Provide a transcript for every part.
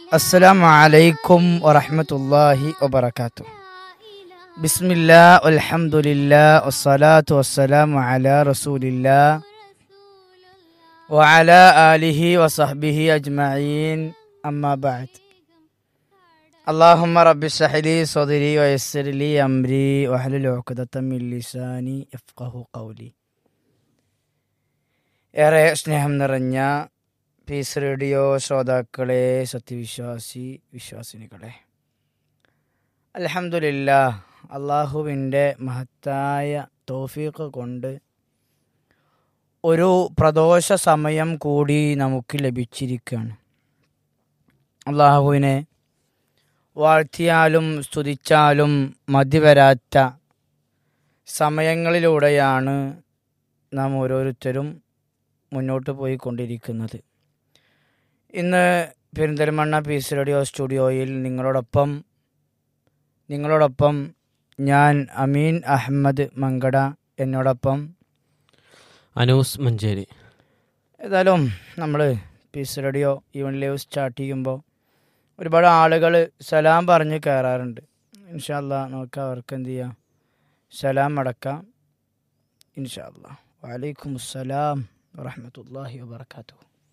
السلام عليكم ورحمة الله وبركاته بسم الله والحمد لله والصلاة والسلام على رسول الله وعلى آله وصحبه أجمعين أما بعد اللهم رب اشرح لي صدري ويسر لي أمري واحلل عقدة من لساني يفقه قولي ഏറെ സ്നേഹം നിറഞ്ഞ പീസ് റേഡിയോ ശ്രോതാക്കളെ സത്യവിശ്വാസി വിശ്വാസിനികളെ അലഹമില്ല അള്ളാഹുവിൻ്റെ മഹത്തായ തോഫീക്ക് കൊണ്ട് ഒരു പ്രദോഷ സമയം കൂടി നമുക്ക് ലഭിച്ചിരിക്കുകയാണ് അള്ളാഹുവിനെ വാഴ്ത്തിയാലും സ്തുതിച്ചാലും മതി വരാത്ത സമയങ്ങളിലൂടെയാണ് നാം ഓരോരുത്തരും മുന്നോട്ട് പോയിക്കൊണ്ടിരിക്കുന്നത് ഇന്ന് പെരിന്തൽമണ്ണ പീസ് റേഡിയോ സ്റ്റുഡിയോയിൽ നിങ്ങളോടൊപ്പം നിങ്ങളോടൊപ്പം ഞാൻ അമീൻ അഹമ്മദ് മങ്കട എന്നോടൊപ്പം അനൂസ് മഞ്ചേരി ഏതായാലും നമ്മൾ peace radio even live start ചെയ്യുമ്പോൾ ഒരുപാട് ആളുകൾ സലാം പറഞ്ഞ് കയറാറുണ്ട് ഇൻഷാല്ല നമുക്ക് അവർക്ക് എന്ത് ചെയ്യാം സലാം അടക്കാം ഇൻഷാല്ല വലൈക്കും അസ്സലാം വറഹമത്തല്ലാഹി വബർക്കാത്തു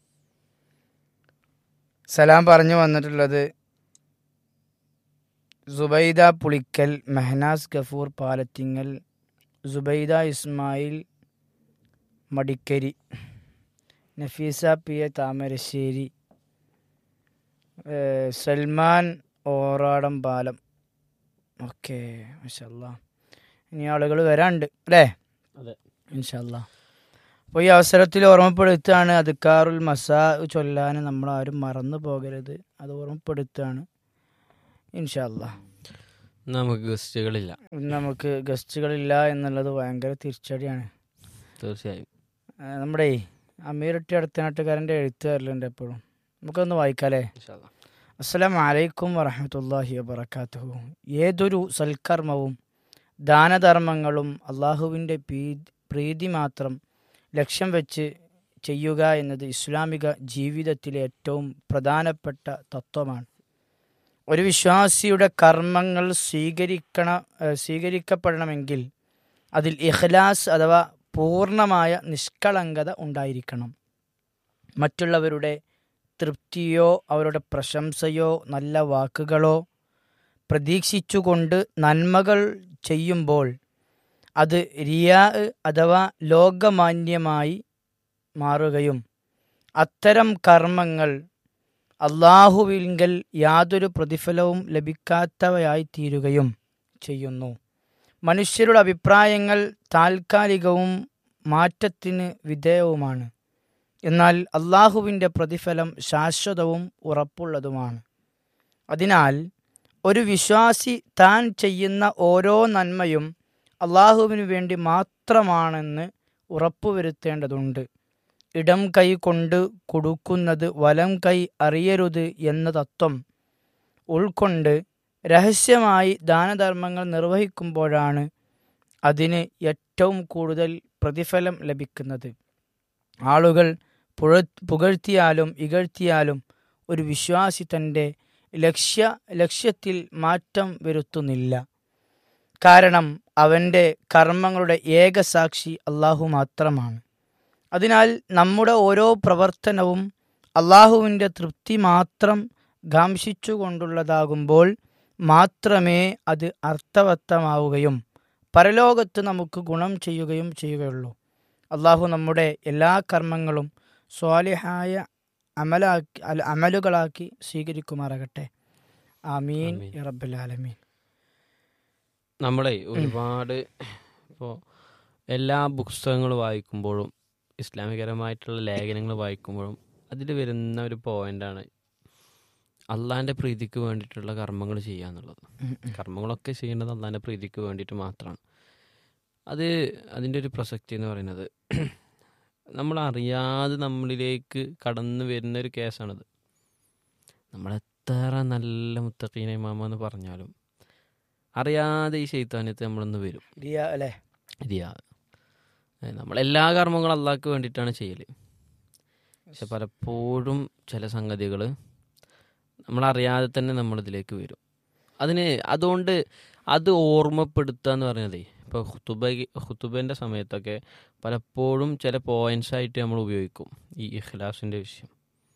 സലാം പറഞ്ഞു വന്നിട്ടുള്ളത് സുബൈദ പുളിക്കൽ മെഹനാസ് ഗഫൂർ പാലത്തിങ്ങൽ സുബൈദ ഇസ്മായിൽ മടിക്കരി നഫീസ പി എ താമരശ്ശേരി ഏഹ് സൽമാൻ ഓറാടം പാലം ഓക്കെ മഷല്ല ഇനി ആളുകൾ വരാണ്ട് അല്ലേ അതെ. ഇൻഷല്ല അപ്പോൾ ഈ അവസരത്തിൽ ഓർമ്മപ്പെടുത്തുകയാണ് അദ്ക്കാറുൽ മസാ ചൊല്ലാൻ നമ്മൾ ആരും മറന്നു പോകരുത് അത് ഓർമ്മപ്പെടുത്തുകയാണ് ഇൻഷല്ല നമുക്ക് ഗസ്റ്റുകളില്ല ഇന്ന് നമുക്ക് ഗസ്റ്റുകളില്ല എന്നുള്ളത് ഭയങ്കര തിരിച്ചടിയാണ് തീർച്ചയായും ആ, നമ്മുടെ അമീർട്ടി അടുത്തനാട്ടുകാരൻ്റെ എഴുത്ത് തരലുണ്ട് എപ്പോഴും നമുക്കൊന്ന് വായിക്കാല്ലേ അസ്സലാമു അലൈക്കും വറഹമത്തല്ലാഹി വബർക്കാത്തുഹു ഏതൊരു സൽക്കർമ്മവും ദാനധർമ്മങ്ങളും അള്ളാഹുവിൻ്റെ പ്രീതി മാത്രം ലക്ഷ്യം വെച്ച് ചെയ്യുക എന്നത് ഇസ്ലാമിക ജീവിതത്തിലെ ഏറ്റവും പ്രധാനപ്പെട്ട തത്വമാണ് ഒരു വിശ്വാസിയുടെ കർമ്മങ്ങൾ സ്വീകരിക്കണ ഏഹ് സ്വീകരിക്കപ്പെടണമെങ്കിൽ അതിൽ ഇഖ്ലാസ് അഥവാ പൂർണ്ണമായ നിഷ്കളങ്കത ഉണ്ടായിരിക്കണം മറ്റുള്ളവരുടെ തൃപ്തിയോ അവരുടെ പ്രശംസയോ നല്ല വാക്കുകളോ പ്രതീക്ഷിച്ചുകൊണ്ട് നന്മകൾ ചെയ്യുമ്പോൾ അത് റിയാ അഥവാ ലോകമാന്യമായി മാറുകയും അത്തരം കർമ്മങ്ങൾ അള്ളാഹുവിങ്കൽ യാതൊരു പ്രതിഫലവും ലഭിക്കാത്തവയായി തീരുകയും ചെയ്യുന്നു മനുഷ്യരുടെ അഭിപ്രായങ്ങൾ താൽക്കാലികവും മാറ്റത്തിന് വിധേയവുമാണ് എന്നാൽ അള്ളാഹുവിൻ്റെ പ്രതിഫലം ശാശ്വതവും ഉറപ്പുള്ളതുമാണ് അതിനാൽ ഒരു വിശ്വാസി താൻ ചെയ്യുന്ന ഓരോ നന്മയും അള്ളാഹുവിനു വേണ്ടി മാത്രമാണെന്ന് ഉറപ്പുവരുത്തേണ്ടതുണ്ട് ഇടം കൈ കൊണ്ട് കൊടുക്കുന്നത് വലം കൈ അറിയരുത് എന്ന തത്വം ഉൾക്കൊണ്ട് രഹസ്യമായി ദാനധർമ്മങ്ങൾ നിർവഹിക്കുമ്പോഴാണ് അതിന് ഏറ്റവും കൂടുതൽ പ്രതിഫലം ലഭിക്കുന്നത് ആളുകൾ പുഴ പുകഴ്ത്തിയാലും ഇകഴ്ത്തിയാലും ഒരു വിശ്വാസി തൻ്റെ ലക്ഷ്യ ലക്ഷ്യത്തിൽ മാറ്റം വരുത്തുന്നില്ല കാരണം അവൻ്റെ കർമ്മങ്ങളുടെ ഏക സാക്ഷി അള്ളാഹു മാത്രമാണ് അതിനാൽ നമ്മുടെ ഓരോ പ്രവർത്തനവും അള്ളാഹുവിൻ്റെ തൃപ്തി മാത്രം കാംക്ഷിച്ചുകൊണ്ടുള്ളതാകുമ്പോൾ മാത്രമേ അത് അർത്ഥവത്തമാവുകയും പരലോകത്ത് നമുക്ക് ഗുണം ചെയ്യുകയും ചെയ്യുകയുള്ളൂ അള്ളാഹു നമ്മുടെ എല്ലാ കർമ്മങ്ങളും സ്വാലിഹായ അമലാക്കി അല്ല അമലുകളാക്കി സ്വീകരിക്കുമാറാകട്ടെ ആമീൻ ആമീൻ. റബ്ബുലാലമീൻ നമ്മളെ ഒരുപാട് ഇപ്പോൾ എല്ലാ പുസ്തകങ്ങൾ വായിക്കുമ്പോഴും ഇസ്ലാമികരമായിട്ടുള്ള ലേഖനങ്ങൾ വായിക്കുമ്പോഴും അതിൽ വരുന്ന ഒരു പോയിന്റാണ് അള്ളാഹിൻ്റെ പ്രീതിക്ക് വേണ്ടിയിട്ടുള്ള കർമ്മങ്ങൾ ചെയ്യുക എന്നുള്ളത് കർമ്മങ്ങളൊക്കെ ചെയ്യേണ്ടത് അള്ളാഹിൻ്റെ പ്രീതിക്ക് വേണ്ടിയിട്ട് മാത്രമാണ് അത് അതിൻ്റെ ഒരു പ്രസക്തി എന്ന് പറയുന്നത് നമ്മൾ അറിയാതെ നമ്മളിലേക്ക് കടന്നു വരുന്ന ഒരു കേസാണത് നമ്മളെത്ര നല്ല മുത്തഖീന ഇമാമ എന്ന് പറഞ്ഞാലും അറിയാതെ ഈ ശൈത്താനത്ത് നമ്മളൊന്ന് വരും റിയ അല്ലേ റിയാദ് നമ്മളെല്ലാ കർമ്മങ്ങളും അള്ളാഹ്ക്ക് വേണ്ടിയിട്ടാണ് ചെയ്യൽ പക്ഷെ പലപ്പോഴും ചില സംഗതികൾ നമ്മളറിയാതെ തന്നെ നമ്മളിതിലേക്ക് വരും അതിന് അതുകൊണ്ട് അത് ഓർമ്മപ്പെടുത്തുക എന്ന് പറയുന്നതേ ഇപ്പോൾ ഹുത്തുബ ഹുത്തുബേൻ്റെ സമയത്തൊക്കെ പലപ്പോഴും ചില പോയിന്റ്സ് ആയിട്ട് നമ്മൾ ഉപയോഗിക്കും ഈ ഇഖ്ലാസിൻ്റെ വിഷയം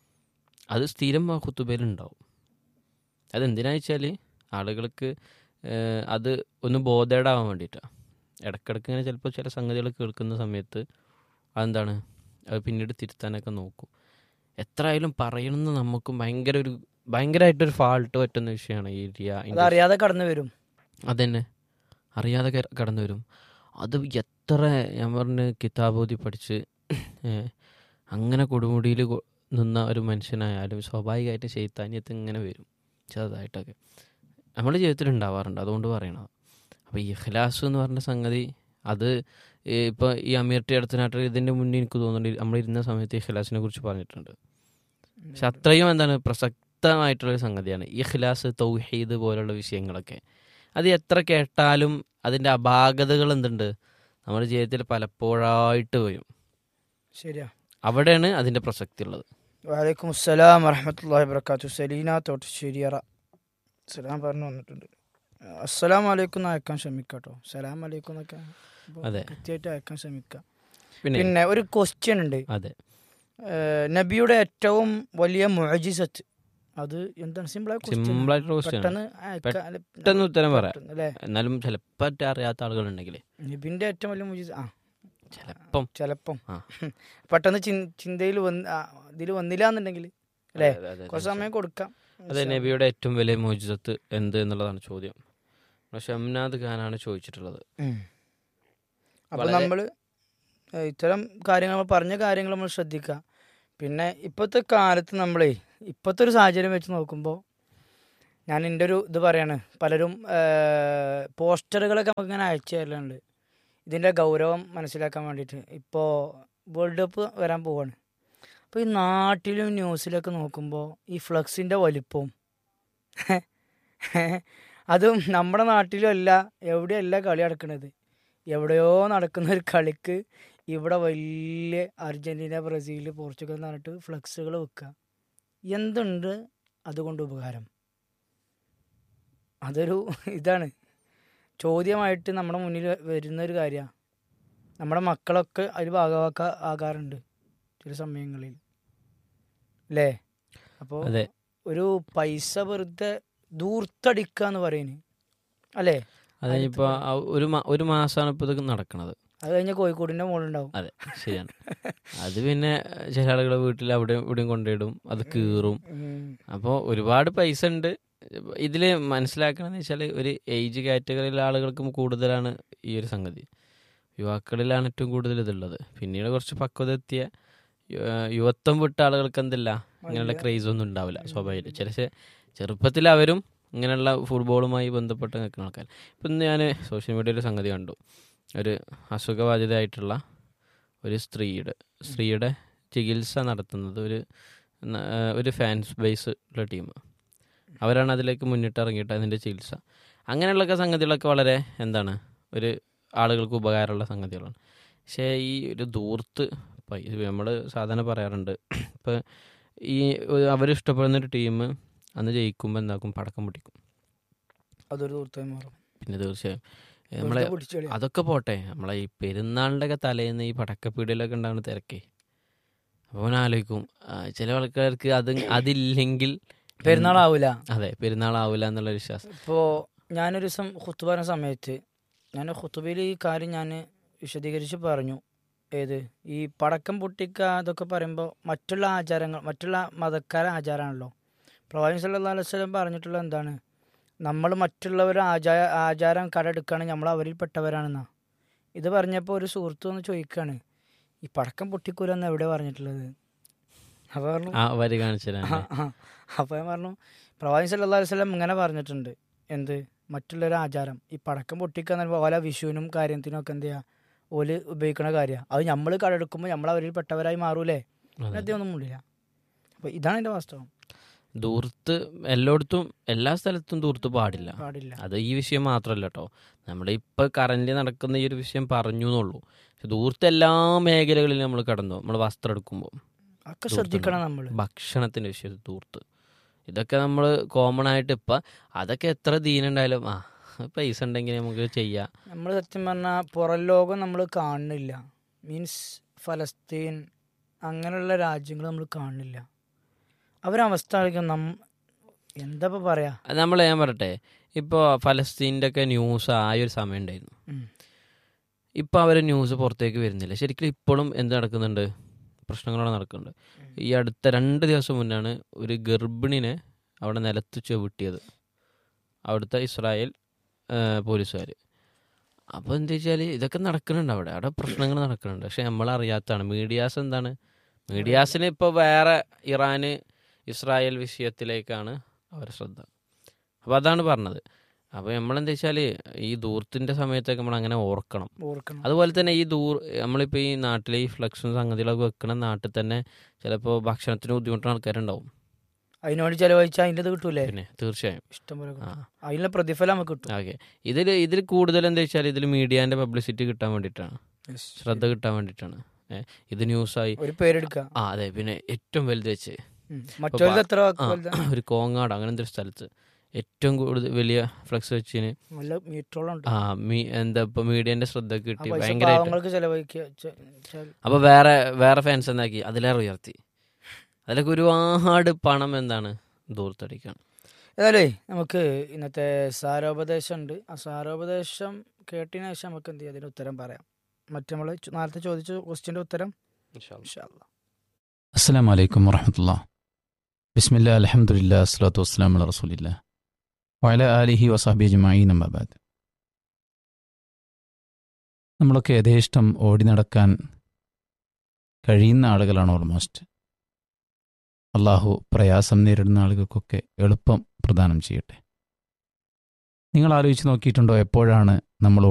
അത് സ്ഥിരം ആ ഹുത്തുബയിലുണ്ടാവും അതെന്തിനാ വെച്ചാൽ ആളുകൾക്ക് ഏഹ്, അത് ഒന്ന് ബോധേഡാവാൻ വേണ്ടിയിട്ടാണ് ഇടയ്ക്കിടയ്ക്ക് ഇങ്ങനെ ചിലപ്പോൾ ചില സംഗതികൾ കേൾക്കുന്ന സമയത്ത് അതെന്താണ് അത് പിന്നീട് തിരുത്താനൊക്കെ നോക്കും എത്ര ആയാലും പറയണമെന്ന് നമുക്ക് ഭയങ്കര ഒരു ഭയങ്കരമായിട്ടൊരു ഫാൾട്ട് പറ്റുന്ന വിഷയമാണ് ഈ റിയ അത് അറിയാതെ കടന്നു വരും അതന്നെ അറിയാതെ കര- കടന്നു വരും അത് എത്ര ഞാൻ പറഞ്ഞ് കിതാബോധി പഠിച്ച് ഏ, അങ്ങനെ കൊടുമുടിയിൽ കൊ- നിന്ന ഒരു മനുഷ്യനായാലും സ്വാഭാവികമായിട്ട് ചെയ്ത്താന്യത്ത് ഇങ്ങനെ വരും ചെറുതായിട്ടൊക്കെ നമ്മുടെ ജീവിതത്തിൽ ഉണ്ടാവാറുണ്ട് അതുകൊണ്ട് പറയണത് അപ്പോൾ ഈ ഇഖ്ലാസ് എന്ന് പറഞ്ഞ സംഗതി അത് ഇപ്പോൾ ഈ അമീർ ടി അടുത്തനാട്ടിൽ ഇതിൻ്റെ മുന്നേ എനിക്ക് തോന്നുന്നുണ്ട് നമ്മളിരുന്ന സമയത്ത് ഇഖ്ലാസിനെ കുറിച്ച് പറഞ്ഞിട്ടുണ്ട് പക്ഷെ അത്രയും എന്താണ് പ്രസക്തമായിട്ടുള്ളൊരു സംഗതിയാണ് ഇഖ്ലാസ് തൗഹീദ് പോലുള്ള വിഷയങ്ങളൊക്കെ അത് എത്ര കേട്ടാലും അതിൻ്റെ അപാകതകൾ എന്തുണ്ട് നമ്മുടെ ജീവിതത്തിൽ പലപ്പോഴായിട്ട് വരും ശരിയാ അവിടെയാണ് അതിൻ്റെ പ്രസക്തി ഉള്ളത് വലൈക്കും അസ്സലാം വറഹമത്തല്ലാഹി വബർക്കാത്തു സലീന തോട്ടശ്ശേരിയറ സലാം പറഞ്ഞു വന്നിട്ടുണ്ട് അസ്സലാം വലൈക്കും എന്ന് അയക്കാൻ ശ്രമിക്കാട്ടോ സലാം വലൈക്കും എന്നൊക്കെ ഇപ്പൊ അതെ. കൃത്യമായിട്ട് അയക്കാൻ ശ്രമിക്കാം പിന്നെ പിന്നെ ഒരു ക്വസ്റ്റ്യൻ ഉണ്ട് അതെ ഏഹ് നബിയുടെ ഏറ്റവും വലിയ മുഅജിസത്ത് അത് എന്താണ് സിമ്പിൾ Simple ആയിട്ടുള്ള question ആണ്. പെട്ടെന്ന് അയക്കാൻ- അല്ല, പെട്ടെന്ന് ഉത്തരം പറയാം പെട്ടെന്ന് അല്ലേ എന്നാലും ചിലപ്പോൾ അറിയാത്ത ആളുകളുണ്ടെങ്കിൽ നബിന്റെ ഏറ്റവും വലിയ മുഅജിസ ആ ചിലപ്പം ചിലപ്പം ആ. പെട്ടെന്ന് ചിന്തയിൽ വന്ന് ഇതിൽ വന്നില്ല എന്നുണ്ടെങ്കിൽ അല്ലേ അതെ, അതെ, കുറച്ച് സമയം കൊടുക്കാം അതെ നബിയുടെ ഏറ്റവും വലിയ മോചിതത്ത് എന്ത് എന്നുള്ളതാണ് ചോദ്യം നമ്മുടെ ഷംനാദ് ഖാനാണ് ചോദിച്ചിട്ടുള്ളത് ഉം. അപ്പൊ വളരെ- നമ്മൾ ഇത്തരം കാര്യങ്ങൾ നമ്മൾ പറഞ്ഞ കാര്യങ്ങൾ നമ്മൾ ശ്രദ്ധിക്കുക പിന്നെ ഇപ്പോഴത്തെ കാലത്ത് നമ്മളേ ഇപ്പോഴത്തെ ഒരു സാഹചര്യം വെച്ച് നോക്കുമ്പോൾ ഞാൻ എൻ്റെ ഒരു ഇത് പറയാണ് പലരും ഏഹ്, പോസ്റ്ററുകളൊക്കെ നമുക്ക് ഇങ്ങനെ അയച്ചു തരലുണ്ട് ഇതിൻ്റെ ഗൗരവം മനസ്സിലാക്കാൻ വേണ്ടിയിട്ട് ഇപ്പോൾ വേൾഡ് കപ്പ് വരാൻ പോവാണ് അപ്പോൾ ഈ നാട്ടിലും ന്യൂസിലൊക്കെ നോക്കുമ്പോൾ ഈ ഫ്ലക്സിൻ്റെ വലിപ്പവും അതും നമ്മുടെ നാട്ടിലും അല്ല എവിടെയല്ല കളി നടക്കുന്നത് എവിടെയോ നടക്കുന്ന ഒരു കളിക്ക് ഇവിടെ വലിയ അർജൻറ്റീന ബ്രസീൽ പോർച്ചുഗൽ എന്ന് പറഞ്ഞിട്ട് ഫ്ലക്സുകൾ വെക്കുക എന്തുണ്ട് അതുകൊണ്ട് ഉപകാരം അതൊരു ഇതാണ് ചോദ്യമായിട്ട് നമ്മുടെ മുന്നിൽ വരുന്ന ഒരു കാര്യമാണ് നമ്മുടെ മക്കളൊക്കെ അതിൽ ഭാഗവാക്ക ആകാറുണ്ട് ചില സമയങ്ങളിൽ അല്ലേ അപ്പോൾ അതെ ഒരു പൈസ വെറുതെ ദൂർത്തടിക്കുക എന്ന് പറയുന്നത് അല്ലേ അതിനിപ്പോൾ ഒരു മാ- ഒരു മാസമാണ് ഇപ്പോൾ ഇത് നടക്കുന്നത് അത് കഴിഞ്ഞ കോഴിക്കോടിൻ്റെ മുകളിലുണ്ടാവും അതെ ശരിയാണ് അത് പിന്നെ ചില ആളുകളെ വീട്ടിൽ അവിടെ ഇവിടെയും കൊണ്ടിടും അത് കീറും ഉം. അപ്പോൾ ഒരുപാട് പൈസ ഉണ്ട് ഇതിൽ മനസ്സിലാക്കണമെന്ന് വെച്ചാൽ ഒരു ഏജ് കാറ്റഗറിയിലെ ആളുകൾക്കും കൂടുതലാണ് ഈ ഒരു സംഗതി യുവാക്കളിലാണ് ഏറ്റവും കൂടുതൽ ഇതുള്ളത് പിന്നീട് കുറച്ച് പക്വത എത്തിയ യു- യുവത്വം വിട്ട ആളുകൾക്ക് എന്തില്ല ഇങ്ങനെയുള്ള ക്രേസ് ഒന്നും ഉണ്ടാവില്ല സ്വാഭാവികം ചില ചെ- ചെറുപ്പത്തിൽ അവരും ഇങ്ങനെയുള്ള ഫുട്ബോളുമായി ബന്ധപ്പെട്ട് നിൽക്കുന്ന ആൾക്കാർ ഇപ്പം ഇന്ന് ഞാൻ സോഷ്യൽ മീഡിയയിൽ ഒരു സംഗതി കണ്ടു ഒരു അസുഖബാധിതയായിട്ടുള്ള ഒരു സ്ത്രീയുടെ സ്ത്രീയുടെ ചികിത്സ നടത്തുന്നത് ഒരു ന- ഏഹ് ഒരു ഫാൻസ് ബേസ് ഉള്ള ടീം അവരാണ് അതിലേക്ക് മുന്നിട്ട് ഇറങ്ങിയിട്ട് അതിൻ്റെ ചികിത്സ അങ്ങനെയുള്ള സംഗതികളൊക്കെ വളരെ എന്താണ് ഒരു ആളുകൾക്ക് ഉപകാരമുള്ള സംഗതികളാണ് പക്ഷേ ഈ ഒരു ദൂർത്ത് നമ്മൾ സാധാരണ പറയാറുണ്ട് ഇപ്പോൾ ഈ അവരിഷ്ടപ്പെടുന്ന ഒരു ടീം അന്ന് ജയിക്കുമ്പോൾ എന്താക്കും പടക്കം പൊട്ടിക്കും അതൊരു ദൂരത്തായി മാറും പിന്നെ തീർച്ചയായും ഏ, നമ്മളെ വെറുതെ പിടിച്ച് കളയാം. അതൊക്കെ പോട്ടെ നമ്മളെ ഈ പെരുന്നാളിൻ്റെ ഒക്കെ തലേന്ന് ഈ പടക്കപ്പീടിയിലൊക്കെ ഉണ്ടാകുന്ന തിരക്കേ അപ്പോൾ ഞാൻ ആലോചിക്കും ആ, ചില ആൾക്കാർക്ക് അത് അതില്ലെങ്കിൽ പെരുന്നാളാവൂല അതെ പെരുന്നാളാവില്ല എന്നുള്ള വിശ്വാസം ഇപ്പോൾ ഞാനൊരു ദിവസം ഹുത്ത് പറഞ്ഞ സമയത്ത് ഞാൻ ഹുത്തുബയിൽ ഈ കാര്യം ഞാൻ വിശദീകരിച്ച് പറഞ്ഞു ഏത് ഈ പടക്കം പൊട്ടിക്കുക അതൊക്കെ പറയുമ്പോൾ മറ്റുള്ള ആചാരങ്ങൾ മറ്റുള്ള മതക്കാര ആചാരമാണല്ലോ പ്രവാചകൻ സല്ലല്ലാഹു അലൈഹി വസല്ലം പറഞ്ഞിട്ടുള്ള എന്താണ് നമ്മൾ മറ്റുള്ളവരുടെ ആചാര ആചാരം കടമെടുക്കുകയാണെങ്കിൽ നമ്മൾ അവരിൽ പെട്ടവരാണെന്നാ ഇത് പറഞ്ഞപ്പോൾ ഒരു സുഹൃത്ത് വന്ന് ചോദിക്കുകയാണ് ഈ പടക്കം പൊട്ടിക്കൂലെന്ന് എവിടെ പറഞ്ഞിട്ടുള്ളത് അപ്പോൾ പറഞ്ഞു ആ വരി കാണിച്ചതാണ് അപ്പോൾ ഞാൻ പറഞ്ഞു പ്രവാചകൻ സല്ലല്ലാഹു അലൈഹി വസല്ലം ഇങ്ങനെ പറഞ്ഞിട്ടുണ്ട് എന്ത് മറ്റുള്ളൊരു ആചാരം ഈ പടക്കം പൊട്ടിക്കുക എന്ന് പറയുമ്പോൾ ഓല വിഷുവിനും കാര്യത്തിനും ഒക്കെ എന്ത് ചെയ്യുക ഓല് ഉപയോഗിക്കണ കാര്യമാണ് അത് നമ്മൾ കടെടുക്കുമ്പോൾ നമ്മൾ അവരിൽ പെട്ടവരായി മാറൂലേ അദ്ദേഹം ഒന്നും മുള്ളില്ല അപ്പോൾ ഇതാണ് എൻ്റെ വാസ്തവം ദൂർത്ത് എല്ലായിടത്തും എല്ലാ സ്ഥലത്തും ദൂർത്ത് പാടില്ല പാടില്ല അത് ഈ വിഷയം മാത്രമല്ല കേട്ടോ നമ്മുടെ ഇപ്പോൾ കറന്റ് നടക്കുന്ന ഈ ഒരു വിഷയം പറഞ്ഞു എന്നുള്ളൂ പക്ഷെ ദൂർത്ത് എല്ലാ മേഖലകളിലും നമ്മൾ കടന്നു നമ്മൾ വസ്ത്രം എടുക്കുമ്പോൾ ഒക്കെ ശ്രദ്ധിക്കണം നമ്മൾ ഭക്ഷണത്തിൻ്റെ വിഷയത്തിൽ ദൂർത്ത് ഇതൊക്കെ നമ്മൾ കോമൺ ആയിട്ട് ഇപ്പം അതൊക്കെ എത്ര ദീനുണ്ടായാലും ആ പൈസ ഉണ്ടെങ്കിൽ നമുക്ക് ചെയ്യാം നമ്മൾ സത്യം പറഞ്ഞാൽ പുറം ലോകം നമ്മൾ കാണുന്നില്ല മീൻസ് ഫലസ്തീൻ അങ്ങനെയുള്ള രാജ്യങ്ങൾ നമ്മൾ കാണുന്നില്ല അവരവസ്ഥ ആയിരിക്കും നം എന്താ ഇപ്പൊ പറയാ അത് നമ്മൾ ഞാൻ പറയട്ടെ ഇപ്പോൾ ഫലസ്തീൻ്റെ ഒക്കെ ന്യൂസ് ആയ ഒരു സമയം ഉണ്ടായിരുന്നു ഉം. ഇപ്പോൾ അവർ ന്യൂസ് പുറത്തേക്ക് വരുന്നില്ല ശരിക്കും ഇപ്പോഴും എന്ത് നടക്കുന്നുണ്ട് പ്രശ്നങ്ങളാണ് നടക്കുന്നുണ്ട് ഈ അടുത്ത രണ്ട് ദിവസം മുന്നാണ് ഒരു ഗർഭിണിനെ അവിടെ നിലത്ത് ചവിട്ടിയത് അവിടുത്തെ ഇസ്രായേൽ പോലീസുകാർ അപ്പോൾ എന്താ വെച്ചാൽ ഇതൊക്കെ നടക്കുന്നുണ്ട് അവിടെ അവിടെ പ്രശ്നങ്ങൾ നടക്കുന്നുണ്ട് പക്ഷെ നമ്മൾ അറിയാത്തതാണ് മീഡിയാസ് എന്താണ് മീഡിയാസിന് ഇപ്പോൾ വേറെ ഇറാന് ഇസ്രായേൽ വിഷയത്തിലേക്കാണ് അവരുടെ ശ്രദ്ധ അപ്പോൾ അതാണ് പറഞ്ഞത് അപ്പോൾ നമ്മളെന്താ വെച്ചാൽ ഈ ദൂരത്തിൻ്റെ സമയത്തൊക്കെ നമ്മൾ അങ്ങനെ ഓർക്കണം ഓർക്കണം അതുപോലെ തന്നെ ഈ ദൂർ നമ്മളിപ്പോൾ ഈ നാട്ടിലെ ഈ ഫ്ലക്സും സംഗതികളൊക്കെ വെക്കണ നാട്ടിൽ തന്നെ ചിലപ്പോൾ ഭക്ഷണത്തിന് ബുദ്ധിമുട്ടുള്ള ആൾക്കാരുണ്ടാവും അതിനോട് ചെലവഴിച്ചാൽ അതിൻ്റെ ഇത് കിട്ടൂലേ പിന്നെ തീർച്ചയായും ഇഷ്ടം പോലെ ആ കിട്ടും. അതിനുള്ള പ്രതിഫലം നമുക്ക് കിട്ടും ഓക്കെ ഇതിൽ ഇതിൽ കൂടുതൽ എന്താ വെച്ചാൽ ഇതിൽ മീഡിയാൻ്റെ പബ്ലിസിറ്റി കിട്ടാൻ വേണ്ടിയിട്ടാണ് ശ്രദ്ധ കിട്ടാൻ വേണ്ടിയിട്ടാണ് ഏ, ഇത് ന്യൂസായി ഒരു പേരെടുക്കുക ആ അതെ പിന്നെ ഏറ്റവും വലുത് വെച്ച് മറ്റൊരു എത്ര ആ, ഒരു കോങ്ങാട് അങ്ങനത്തെ ഒരു സ്ഥലത്ത് ഏറ്റവും കൂടുതൽ വലിയ ഫ്ലക്സ് വെച്ചിന് നല്ല മീറ്ററോളം ഉണ്ട് ആ മീ എന്താ ഇപ്പൊ മീഡിയന്റെ ശ്രദ്ധ ആ കിട്ടി പൈസ ഭയങ്കരമായിട്ട് പാവങ്ങൾക്ക് ചെലവഴിക്കുക ചെ- ചെ- അപ്പൊ വേറെ വേറെ ഫാൻസ് എന്താക്കി അതിലേറെ ഉയർത്തി അതിലൊക്കെ ഒരുപാട് പണം എന്താണ് ദൂരത്തടിക്കാണ് ഏതായാലേ നമുക്ക് ഇന്നത്തെ സാരോപദേശം ഉണ്ട് ആ സാരോപദേശം കേട്ടതിന് ശേഷം നമുക്ക് എന്ത് ചെയ്യാം അതിന് ഉത്തരം പറയാം മറ്റു നമ്മൾ നേരത്തെ ചോദിച്ച ക്വസ്റ്റ്യൻ്റെ ഉത്തരം ഇൻഷാ അല്ലാ. അസ്സാം വലൈക്കും വറഹമത്തുള്ള ബിസ്മില്ല അലഹമുല്ല അസ്ലാത്തു വസ്സലാം അല റസൂലില്ല വയല ആലിഹി വസാബി അജ്മായി നമ്പാബാദ് നമ്മളൊക്കെ യഥേഷ്ടം ഓടി നടക്കാൻ കഴിയുന്ന ആളുകളാണ് ഓൾമോസ്റ്റ് അള്ളാഹു പ്രയാസം നേരിടുന്ന ആളുകൾക്കൊക്കെ എളുപ്പം പ്രദാനം ചെയ്യട്ടെ നിങ്ങൾ ആലോചിച്ച് നോക്കിയിട്ടുണ്ടോ എപ്പോഴാണ് നമ്മൾ